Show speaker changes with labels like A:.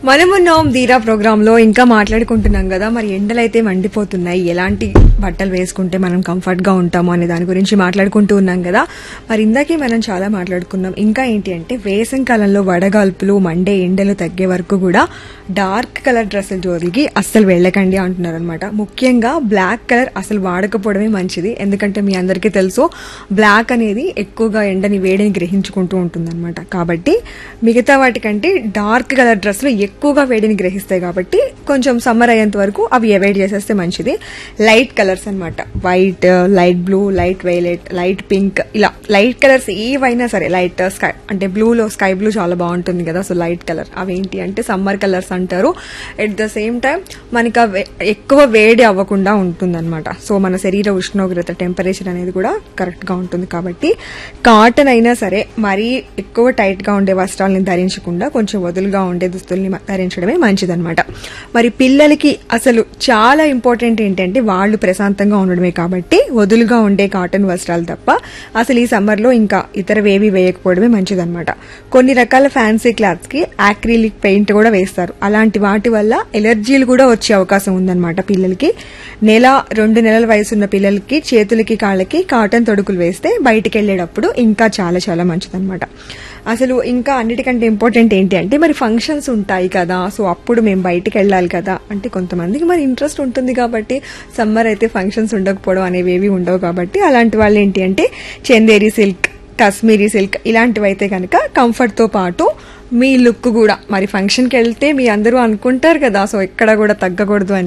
A: మనమున్నాం ధీరా ప్రోగ్రామ్ లో ఇంకా మాట్లాడుకుంటున్నాం కదా మరి ఎండలైతే మండిపోతున్నాయి ఎలాంటి బట్టలు వేసుకుంటే మనం కంఫర్ట్ గా ఉంటాము అనే దాని గురించి మాట్లాడుకుంటూ ఉన్నాం కదా మరి ఇందాకే మనం చాలా మాట్లాడుకున్నాం ఇంకా ఏంటి అంటే వేసవి కాలంలో వడగాల్పులు మండే ఎండలు తగ్గే వరకు కూడా డార్క్ కలర్ డ్రెస్సుల జోలికి అస్సలు వెళ్ళకండి అంటున్నారు అనమాట ముఖ్యంగా బ్లాక్ కలర్ అసలు వాడకపోవడమే మంచిది ఎందుకంటే మీ అందరికీ తెలుసు బ్లాక్ అనేది ఎక్కువగా ఎండని వేడిని గ్రహించుకుంటూ ఉంటుందన్నమాట కాబట్టి మిగతా వాటికంటే డార్క్ కలర్ డ్రెస్సులు ఎక్కువగా వేడిని గ్రహిస్తాయి కాబట్టి కొంచెం సమ్మర్ అయ్యేంత వరకు అవి అవాయిడ్ చేసేస్తే మంచిది లైట్ కలర్స్ అన్నమాట white light blue light violet light pink ఇలా లైట్ కలర్స్ ఏవైనా సరే లైట్ స్కై అంటే బ్లూలో స్కై బ్లూ చాలా బాగుంటుంది కదా సో లైట్ కలర్ అవేంటి అంటే సమ్మర్ కలర్స్ అంటారు ఎట్ ద సేమ్ టైం మనకి అవి ఎక్కువ వేడి అవ్వకుండా ఉంటుందన్నమాట సో మన శరీర ఉష్ణోగ్రత టెంపరేచర్ అనేది కూడా కరెక్ట్ గా ఉంటుంది కాబట్టి కాటన్ అయినా సరే మరీ ఎక్కువ టైట్ గా ఉండే వస్త్రాలని ధరించకుండా కొంచెం వదులుగా ఉండే దుస్తుల్ని మ- ధరించడమే మంచిదన్నమాట మరి పిల్లలకి అసలు చాలా ఇంపార్టెంట్ ఏంటంటే వాళ్ళు ప్రశాంతంగా ఉండడమే కాబట్టి వదులుగా ఉండే కాటన్ వస్త్రాలు తప్ప అసలు ఈ సమ్మర్ లో ఇంకా ఇతరవేవి వేయకపోవడమే మంచిదన్నమాట కొన్ని రకాల ఫ్యాన్సీ క్లాత్స్ కి యాక్రిలిక్ పెయింట్ కూడా వేస్తారు అలాంటి వాటి వల్ల ఎలర్జీలు కూడా వచ్చే అవకాశం ఉందన్నమాట పిల్లలకి నెల రెండు నెలల వయసున్న పిల్లలకి చేతులకి కాళ్ళకి కాటన్ తొడుకులు వేస్తే బయటికి వెళ్ళేటప్పుడు ఇంకా చాలా చాలా మంచిదన్నమాట అసలు ఇంకా అన్నిటికంటే ఇంపార్టెంట్ ఏంటి అంటే మరి ఫంక్షన్స్ ఉంటాయి కదా సో అప్పుడు మేము బయటికి వెళ్ళాలి కదా అంటే కొంతమందికి మరి ఇంట్రెస్ట్ ఉంటుంది కాబట్టి సమ్మర్ అయితే ఫంక్షన్స్ ఉండకపోవడం అనేవి ఏవి ఉండవు కాబట్టి అలాంటి వాళ్ళు ఏంటి అంటే చందేరి సిల్క్ కాశ్మీరీ సిల్క్ ఇలాంటివి అయితే కనుక కంఫర్ట్ తో పాటు మీ లుక్ కూడా మరి ఫంక్షన్కి వెళ్తే మీ అందరూ అనుకుంటారు కదా సో ఎక్కడ కూడా తగ్గకూడదు అని